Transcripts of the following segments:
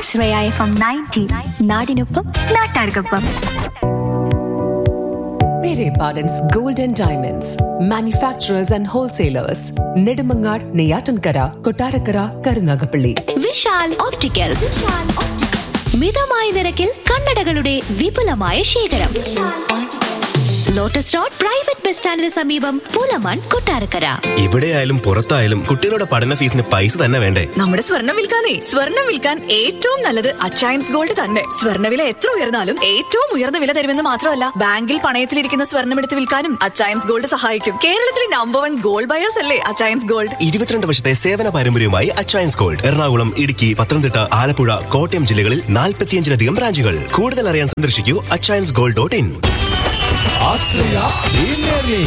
ആശ്രയ F M ninety നാടിനൊപ്പം നാട്ടാർക്കൊപ്പം Pere Pardon's Gold and Diamonds, manufacturers and wholesalers, Nedimangar, Neyatankara, Kotarakara, Karunagapalli. Vishal opticals മിതമായ നിരക്കിൽ കണ്ണടകളുടെ വിപുലമായ ശേഖരം ലോട്ടസ് റോഡ് പ്രൈവറ്റ് ബസ് സ്റ്റാൻഡിന് സമീപം പൂലമാൻ കൊട്ടാരക്കര എവിടെയായാലും പുറത്തായാലും കുട്ടികളുടെ പഠന ഫീസിന് പൈസ തന്നെ വേണ്ടേ നമ്മുടെ സ്വർണം വിൽക്കാനേ സ്വർണം വിൽക്കാൻ ഏറ്റവും നല്ലത് അച്ചയൻസ് ഗോൾഡ് തന്നെ സ്വർണ്ണവില എത്ര ഉയർന്നാലും ഏറ്റവും ഉയർന്ന വില തരുമെന്ന് മാത്രമല്ല ബാങ്കിൽ പണയത്തിലിരിക്കുന്ന സ്വർണം എടുത്ത് വിൽക്കാനും അച്ചയൻസ് ഗോൾഡ് സഹായിക്കും കേരളത്തിലെ നമ്പർ വൺ ഗോൾഡ് ബയേഴ്സ് അല്ലേ അച്ചയൻസ് ഗോൾഡ് ഇരുപത്തിരണ്ട് വർഷത്തെ സേവന പാരമ്പര്യവുമായി അച്ചയൻസ് ഗോൾഡ് എറണാകുളം ഇടുക്കി പത്തനംതിട്ട ആലപ്പുഴ കോട്ടയം ജില്ലകളിൽ നാൽപ്പത്തിയഞ്ചിലധികം ബ്രാഞ്ചുകൾ കൂടുതൽ അറിയാൻ സന്ദർശിക്കൂ Achayans gold dot in Ashraya premier league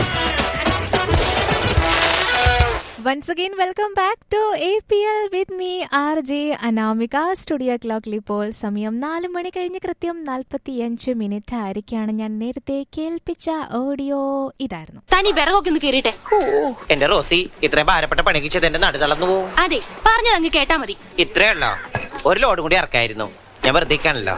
Once again, welcome back to APL with me, RJ Anamika studio ക്ലോക്കിൽ ഇപ്പോൾ സമയം നാല് മണി കഴിഞ്ഞ് കൃത്യം നാൽപ്പത്തിയഞ്ച് മിനിറ്റ് ആയിരിക്കാണ് ഞാൻ നേരത്തെ കേൾപ്പിച്ച ഓഡിയോ ഇതായിരുന്നു തനി വിറകൊക്കെ ഒന്ന് കേറിട്ടെ എന്റെ റോസി ഇത്രയും ഭാരപ്പെട്ട പണിക്കിച്ചത് എന്റെ നടു തളർന്നു പോവും അതെ പറഞ്ഞത് അങ്ങ് കേട്ടാ മതി ഇത്രേ ഉള്ളോ ഒരു ലോഡ് കൂടി ഇറക്കായിരുന്നു ഞാൻ വെറുതെ ഇരിക്കാണല്ലോ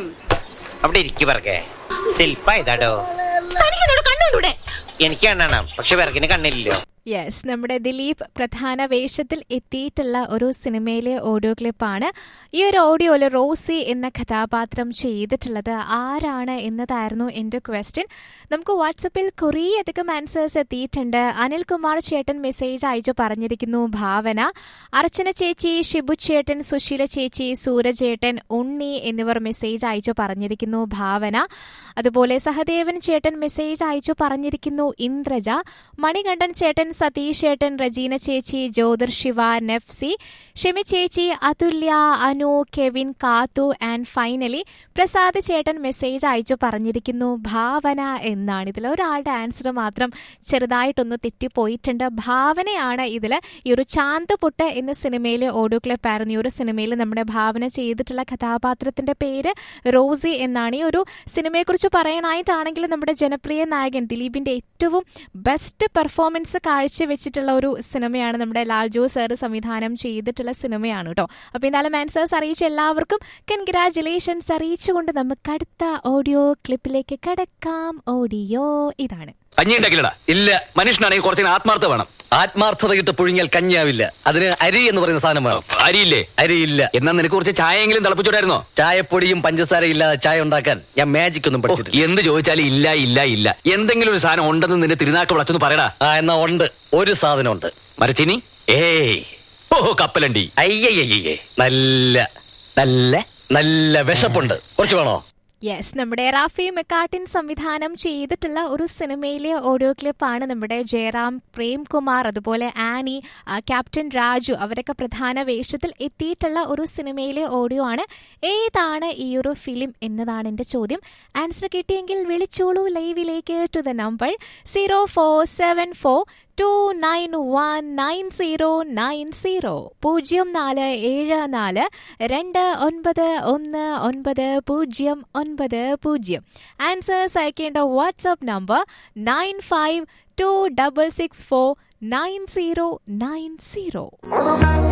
അവിടെ ഇരിക്കു പറക്കെ ശില്പ ഇതാടോ തനിക്ക് കണ്ണൂടെ എനിക്ക് കണ്ണാണ് പക്ഷെ വിറകിന് കണ്ണില്ലല്ലോ യെസ് നമ്മുടെ ദിലീപ് പ്രധാന വേഷത്തിൽ എത്തിയിട്ടുള്ള ഒരു സിനിമയിലെ ഓഡിയോ ക്ലിപ്പാണ് ഈ ഒരു ഓഡിയോയിൽ റോസി എന്ന കഥാപാത്രം ചെയ്തിട്ടുള്ളത് ആരാണ് എന്നതായിരുന്നു എൻ്റെ ക്വസ്റ്റ്യൻ നമുക്ക് വാട്സപ്പിൽ കുറേയധികം ആൻസേഴ്സ് എത്തിയിട്ടുണ്ട് അനിൽകുമാർ ചേട്ടൻ മെസ്സേജ് അയച്ചു പറഞ്ഞിരിക്കുന്നു ഭാവന അർച്ചന ചേച്ചി ഷിബു ചേട്ടൻ സുശീല ചേച്ചി സൂരജേട്ടൻ ഉണ്ണി എന്നിവർ മെസ്സേജ് അയച്ചു പറഞ്ഞിരിക്കുന്നു ഭാവന അതുപോലെ സഹദേവൻ ചേട്ടൻ മെസ്സേജ് അയച്ചു പറഞ്ഞിരിക്കുന്നു ഇന്ദ്രജ മണികണ്ഠൻ ചേട്ടൻ സതീഷ് ചേട്ടൻ റജീന ചേച്ചി ജ്യോതിർ ശിവ നെഫ്സി ഷെമി ചേച്ചി Athulya Anu Kevin Kathu and finally Prasad ചേട്ടൻ മെസ്സേജ് അയച്ചു പറഞ്ഞിരിക്കുന്നു ഭാവന എന്നാണ് ഇതിൽ ഒരാളുടെ ആൻസർ മാത്രം ചെറുതായിട്ടൊന്ന് തെറ്റിപ്പോയിട്ടുണ്ട് ഭാവനയാണ് ഇതിൽ ഈ ഒരു ചാന്ത് പുട്ട് എന്ന സിനിമയിലെ ഓഡിയോ ക്ലിപ്പ് ആയിരുന്നു ഈ ഒരു സിനിമയിൽ നമ്മുടെ ഭാവന ചെയ്തിട്ടുള്ള കഥാപാത്രത്തിന്റെ പേര് റോസി എന്നാണ് ഈ ഒരു സിനിമയെക്കുറിച്ച് പറയാനായിട്ടാണെങ്കിൽ നമ്മുടെ ജനപ്രിയ നായകൻ ദിലീപിന്റെ ഏറ്റവും ബെസ്റ്റ് പെർഫോമൻസ് കാഴ്ചവെച്ചിട്ടുള്ള ഒരു സിനിമയാണ് നമ്മുടെ ലാൽ ജോ സാർ സംവിധാനം ചെയ്തിട്ടുള്ള സിനിമയാണ് കേട്ടോ അപ്പോൾ എന്തായാലും ആൻസേഴ്സ് അറിയിച്ച എല്ലാവർക്കും കൺഗ്രാചുലേഷൻസ് അറിയിച്ചുകൊണ്ട് നമുക്ക് അടുത്ത ഓഡിയോ ക്ലിപ്പിലേക്ക് കിടക്കാം ഓഡിയോ ഇതാണ് കഞ്ഞി ഉണ്ടാക്കില്ലടാ ഇല്ല മനുഷ്യനാണെങ്കിൽ കുറച്ച് ആത്മാർത്ഥ വേണം ആത്മാർത്ഥതയിട്ട് പുഴുങ്ങിയാൽ കഞ്ഞിയാവില്ല അതിന് അരി എന്ന് പറയുന്ന സാധനം വേണം അരിയില്ലേ അരിയില്ല എന്നാ നിനക്ക് കുറച്ച് ചായയെങ്കിലും തിളപ്പിച്ചോടായിരുന്നോ ചായപ്പൊടിയും പഞ്ചസാര ഇല്ലാതെ ചായ ഉണ്ടാക്കാൻ ഞാൻ മാജിക് ഒന്നും പഠിച്ചിട്ടില്ല എന്ത് ചോദിച്ചാലും ഇല്ല ഇല്ല ഇല്ല എന്തെങ്കിലും ഒരു സാധനം ഉണ്ടെന്ന് നിന്റെ തിരുനാക്ക് വിളച്ചൊന്ന് പറയടാ ആ എന്നാ ഉണ്ട് ഒരു സാധനം ഉണ്ട് മരച്ചിനി ഏയ് ഓ കപ്പലണ്ടി അയ്യയ്യേ നല്ല നല്ല നല്ല വിശപ്പുണ്ട് കുറച്ച് വേണോ യെസ് നമ്മുടെ റാഫി മെക്കാട്ടിൻ സംവിധാനം ചെയ്തിട്ടുള്ള ഒരു സിനിമയിലെ ഓഡിയോ ക്ലിപ്പാണ് നമ്മുടെ ജയറാം പ്രേംകുമാർ അതുപോലെ ആനി ആ, ക്യാപ്റ്റൻ രാജു അവരൊക്കെ പ്രധാന വേഷത്തിൽ എത്തിയിട്ടുള്ള ഒരു സിനിമയിലെ ഓഡിയോ ആണ് ഏതാണ് ഈ ഒരു ഫിലിം എന്നതാണ് എൻ്റെ ചോദ്യം ആൻസർ കിട്ടിയെങ്കിൽ വിളിച്ചോളൂ ലൈവിലേക്ക് to the number zero four seven four two nine one nine zero nine zero പൂജ്യം നാല് ഏഴ് നാല് രണ്ട് ഒൻപത് ഒന്ന് ഒൻപത് പൂജ്യം ഒൻപത് പൂജ്യം ആൻസേഴ്സ് അയക്കേണ്ട WhatsApp number nine five two double six four nine zero nine zero